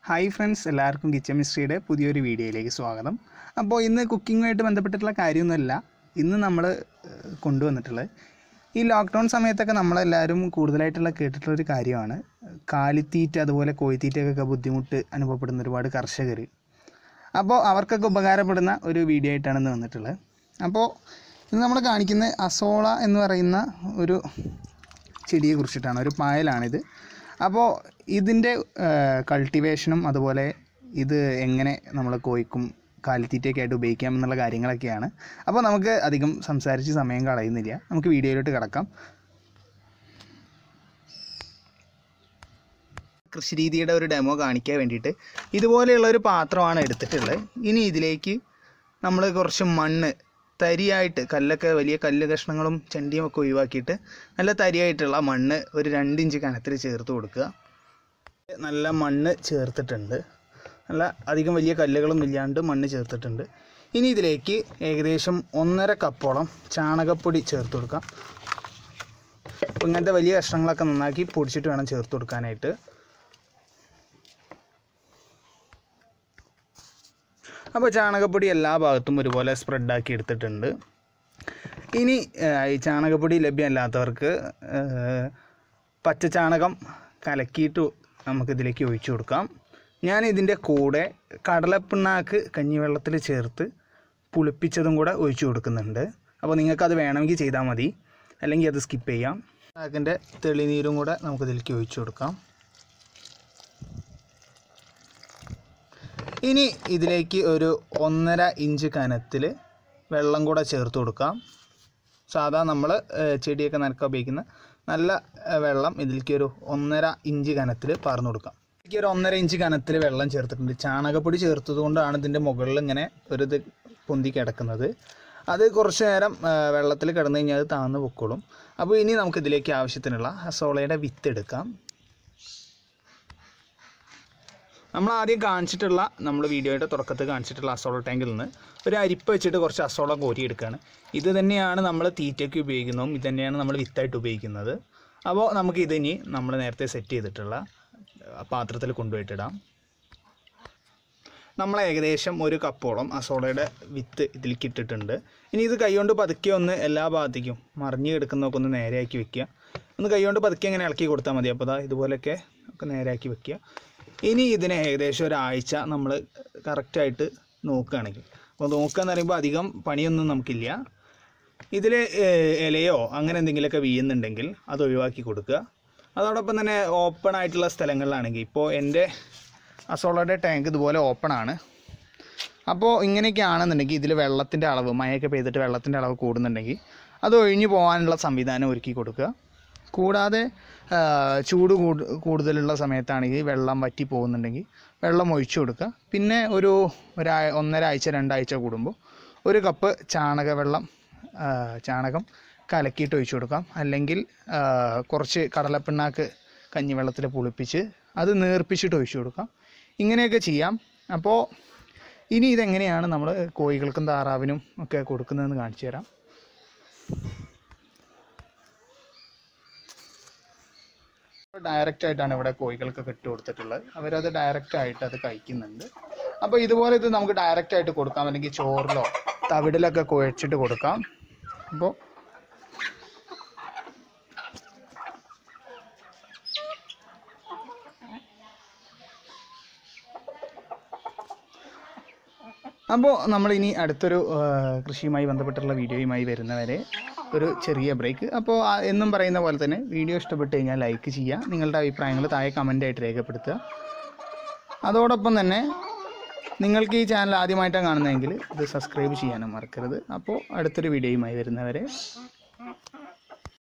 hi friends എല്ലാവർക്കും kitchen മിസ്ട്രിയുടെ പുതിയൊരു വീഡിയോയിലേക്ക് സ്വാഗതം അപ്പോൾ ഇന്ന് കുക്കിങ്ങുമായിട്ട് ബന്ധപ്പെട്ടിട്ടുള്ള കാര്യമൊന്നുമല്ല ഇന്ന് നമ്മൾ കൊണ്ടുവന്നിട്ടുള്ളത് ഈ ലോക്ക്ഡൗൺ സമയത്തൊക്കെ നമ്മളെല്ലാവരും കൂടുതലായിട്ടുള്ള കേട്ടിട്ടുള്ള ഒരു കാര്യമാണ് കാലിത്തീറ്റ അതുപോലെ കോഴിത്തീറ്റയൊക്കെ ബുദ്ധിമുട്ട് അനുഭവപ്പെടുന്ന ഒരുപാട് കർഷകർ അപ്പോൾ അവർക്കൊക്കെ ഉപകാരപ്പെടുന്ന ഒരു വീഡിയോ ആയിട്ടാണ് ഇന്ന് വന്നിട്ടുള്ളത് അപ്പോൾ ഇന്ന് നമ്മൾ കാണിക്കുന്ന അസോള എന്ന് പറയുന്ന ഒരു ചെടിയെ കുറിച്ചിട്ടാണ് ഒരു പായലാണിത് അപ്പോൾ ഇതിൻ്റെ കൾട്ടിവേഷനും അതുപോലെ ഇത് എങ്ങനെ നമ്മൾ കോഴിക്കും കാലിത്തീറ്റയൊക്കെ ആയിട്ട് ഉപയോഗിക്കാം എന്നുള്ള കാര്യങ്ങളൊക്കെയാണ് അപ്പോൾ നമുക്ക് അധികം സംസാരിച്ച് സമയം കളയുന്നില്ല നമുക്ക് വീഡിയോയിലോട്ട് കിടക്കാം കൃഷിരീതിയുടെ ഒരു ഡെമോ കാണിക്കാൻ വേണ്ടിയിട്ട് ഇതുപോലെയുള്ള ഒരു പാത്രമാണ് എടുത്തിട്ടുള്ളത് ഇനി ഇതിലേക്ക് നമ്മൾ കുറച്ച് മണ്ണ് തരിയായിട്ട് കല്ലൊക്കെ വലിയ കല്ല് കഷ്ണങ്ങളും ചെണ്ടിയും ഒക്കെ ഒഴിവാക്കിയിട്ട് നല്ല തരിയായിട്ടുള്ള മണ്ണ് ഒരു രണ്ട് ഇഞ്ച് കനത്തിൽ ചേർത്ത് കൊടുക്കുക നല്ല മണ്ണ് ചേർത്തിട്ടുണ്ട് നല്ല അധികം വലിയ കല്ലുകളൊന്നും ഇല്ലാണ്ട് മണ്ണ് ചേർത്തിട്ടുണ്ട് ഇനി ഇതിലേക്ക് ഏകദേശം ഒന്നര കപ്പോളം ചാണകപ്പൊടി ചേർത്ത് കൊടുക്കാം അപ്പോൾ ഇങ്ങനത്തെ വലിയ കഷ്ണങ്ങളൊക്കെ നന്നാക്കി പൊടിച്ചിട്ട് വേണം ചേർത്ത് കൊടുക്കാനായിട്ട് അപ്പോൾ ചാണകപ്പൊടി എല്ലാ ഭാഗത്തും ഒരുപോലെ സ്പ്രെഡാക്കി എടുത്തിട്ടുണ്ട് ഇനി ഏഹ്, ഈ ചാണകപ്പൊടി ലഭ്യമല്ലാത്തവർക്ക് ഏഹ്, പച്ച ചാണകം കലക്കിയിട്ട് നമുക്കിതിലേക്ക് ഒഴിച്ചു കൊടുക്കാം ഞാൻ ഇതിൻ്റെ കൂടെ കടലപ്പിണ്ണാക്ക് കഞ്ഞിവെള്ളത്തിൽ ചേർത്ത് പുളിപ്പിച്ചതും കൂടെ ഒഴിച്ചു കൊടുക്കുന്നുണ്ട് അപ്പോൾ നിങ്ങൾക്കത് വേണമെങ്കിൽ ചെയ്താൽ മതി അല്ലെങ്കിൽ അത് സ്കിപ്പ് ചെയ്യാം പിണ്ണാക്കിൻ്റെ തെളിനീരും കൂടെ നമുക്കിതിലേക്ക് ഒഴിച്ചു കൊടുക്കാം ഇനി ഇതിലേക്ക് ഒരു ഒന്നര ഇഞ്ച് കനത്തിൽ വെള്ളം കൂടെ ചേർത്ത് കൊടുക്കാം സാധാ നമ്മൾ ചെടിയൊക്കെ നനക്കാൻ ഉപയോഗിക്കുന്ന നല്ല ഏഹ്, വെള്ളം ഇതിലേക്ക് ഒരു ഒന്നര ഇഞ്ച് കനത്തിൽ പാർന്നു കൊടുക്കാം ഇതിലേക്ക് ഒരു ഒന്നര ഇഞ്ച് കനത്തിൽ വെള്ളം ചേർത്തിട്ടുണ്ട് ചാണകപ്പൊടി ചേർത്തത് കൊണ്ടാണ് ഇതിൻ്റെ മുകളിൽ ഇങ്ങനെ ഒരു ഇത് പൊന്തി കിടക്കുന്നത് അത് കുറച്ച് നേരം വെള്ളത്തിൽ കിടന്നു കഴിഞ്ഞാൽ അത് താന്ന് പൊക്കോളും അപ്പോൾ ഇനി നമുക്ക് ഇതിലേക്ക് ആവശ്യത്തിനുള്ള സോളയുടെ വിത്ത് എടുക്കാം നമ്മൾ ആദ്യം കാണിച്ചിട്ടുള്ള നമ്മൾ വീഡിയോയുടെ തുടക്കത്തിൽ കാണിച്ചിട്ടുള്ള അസോള ടാങ്കിൽ നിന്ന് ഒരു അരിപ്പ വെച്ചിട്ട് കുറച്ച് അസോള കോരിയെടുക്കുകയാണ് ഇത് തന്നെയാണ് നമ്മൾ തീറ്റയ്ക്ക് ഉപയോഗിക്കുന്നതും ഇത് തന്നെയാണ് നമ്മൾ വിത്തായിട്ട് ഉപയോഗിക്കുന്നത് അപ്പോൾ നമുക്ക് ഇതിനി നമ്മൾ നേരത്തെ സെറ്റ് ചെയ്തിട്ടുള്ള ആ, പാത്രത്തിൽ കൊണ്ടുപോയിട്ടിടാം നമ്മൾ ഏകദേശം ഒരു കപ്പോളം അസോളയുടെ വിത്ത് ഇതിലേക്ക് ഇട്ടിട്ടുണ്ട് ഇനി ഇത് കൈകൊണ്ട് പതുക്കെ ഒന്ന് എല്ലാ ഭാഗത്തേക്കും മറിഞ്ഞ് കിടക്കുന്നതൊക്കെ ഒന്ന് നേരെയാക്കി വെക്കുക ഒന്ന് കൈകൊണ്ട് പതുക്കെ ഇങ്ങനെ ഇളക്കി കൊടുത്താൽ മതി അപ്പോൾ ദാ ഇതുപോലെയൊക്കെ ഒക്കെ നേരെയാക്കി വെക്കുക ഇനി ഇതിന് ഏകദേശം ഒരാഴ്ച നമ്മൾ കറക്റ്റായിട്ട് നോക്കുകയാണെങ്കിൽ അപ്പോൾ നോക്കുക എന്ന് പറയുമ്പോൾ അധികം പണിയൊന്നും നമുക്കില്ല ഇതിൽ ഇലയോ അങ്ങനെ എന്തെങ്കിലുമൊക്കെ വീഴുന്നുണ്ടെങ്കിൽ അത് ഒഴിവാക്കി കൊടുക്കുക അതോടൊപ്പം തന്നെ ഓപ്പൺ ആയിട്ടുള്ള സ്ഥലങ്ങളിലാണെങ്കിൽ ഇപ്പോൾ എൻ്റെ അസോളയുടെ ടാങ്ക് ഇതുപോലെ ഓപ്പൺ ആണ് അപ്പോൾ ഇങ്ങനെയൊക്കെ ആണെന്നുണ്ടെങ്കിൽ ഇതിൽ വെള്ളത്തിൻ്റെ അളവ് മഴയൊക്കെ പെയ്തിട്ട് വെള്ളത്തിൻ്റെ അളവ് കൂടുന്നുണ്ടെങ്കിൽ അത് ഒഴിഞ്ഞു പോകാനുള്ള സംവിധാനം ഒരുക്കി കൊടുക്കുക കൂടാതെ ആ, ചൂട് കൂടു കൂടുതലുള്ള സമയത്താണെങ്കിൽ വെള്ളം വറ്റി പോകുന്നുണ്ടെങ്കിൽ വെള്ളം ഒഴിച്ചു കൊടുക്കുക പിന്നെ ഒരു ഒരാ ഒന്നര ആഴ്ച രണ്ടാഴ്ച കൂടുമ്പോൾ ഒരു കപ്പ് ചാണകവെള്ളം ആ, ചാണകം കലക്കിയിട്ട് ഒഴിച്ചു കൊടുക്കാം അല്ലെങ്കിൽ ആ, കുറച്ച് കടലപ്പിണ്ണാക്ക് കഞ്ഞിവെള്ളത്തിൽ പുളിപ്പിച്ച് അത് നേർപ്പിച്ചിട്ട് ഒഴിച്ചു കൊടുക്കാം ഇങ്ങനെയൊക്കെ ചെയ്യാം അപ്പോൾ ഇനി ഇതെങ്ങനെയാണ് നമ്മൾ കോഴികൾക്കും താറാവിനും ഒക്കെ കൊടുക്കുന്നതെന്ന് കാണിച്ചു തരാം ഡയറക്റ്റ് ആയിട്ടാണ് ഇവിടെ കോഴികൾക്കൊക്കെ ഇട്ട് കൊടുത്തിട്ടുള്ളത് അവരത് ഡയറക്റ്റ് ആയിട്ട് അത് കഴിക്കുന്നുണ്ട് അപ്പോൾ ഇതുപോലെ ഇത് നമുക്ക് ഡയറക്റ്റ് ആയിട്ട് കൊടുക്കാം അല്ലെങ്കിൽ ചോറിലോ തവിടിലൊക്കെ കുഴച്ചിട്ട് കൊടുക്കാം അപ്പോൾ അപ്പോൾ നമ്മളിനി അടുത്തൊരു ആ, കൃഷിയുമായി ബന്ധപ്പെട്ടുള്ള വീഡിയോയുമായി വരുന്നവരെ ഒരു ചെറിയ ബ്രേക്ക് അപ്പോൾ ആ, എന്നും പറയുന്ന പോലെ തന്നെ വീഡിയോ ഇഷ്ടപ്പെട്ട് കഴിഞ്ഞാൽ ലൈക്ക് ചെയ്യുക നിങ്ങളുടെ അഭിപ്രായങ്ങൾ താഴെ കമൻ്റായിട്ട് രേഖപ്പെടുത്തുക അതോടൊപ്പം തന്നെ നിങ്ങൾക്ക് ഈ ചാനൽ ആദ്യമായിട്ടാണ് കാണുന്നതെങ്കിൽ ഇത് സബ്സ്ക്രൈബ് ചെയ്യാനും മറക്കരുത് അപ്പോൾ അടുത്തൊരു വീഡിയോയുമായി വരുന്നവരെ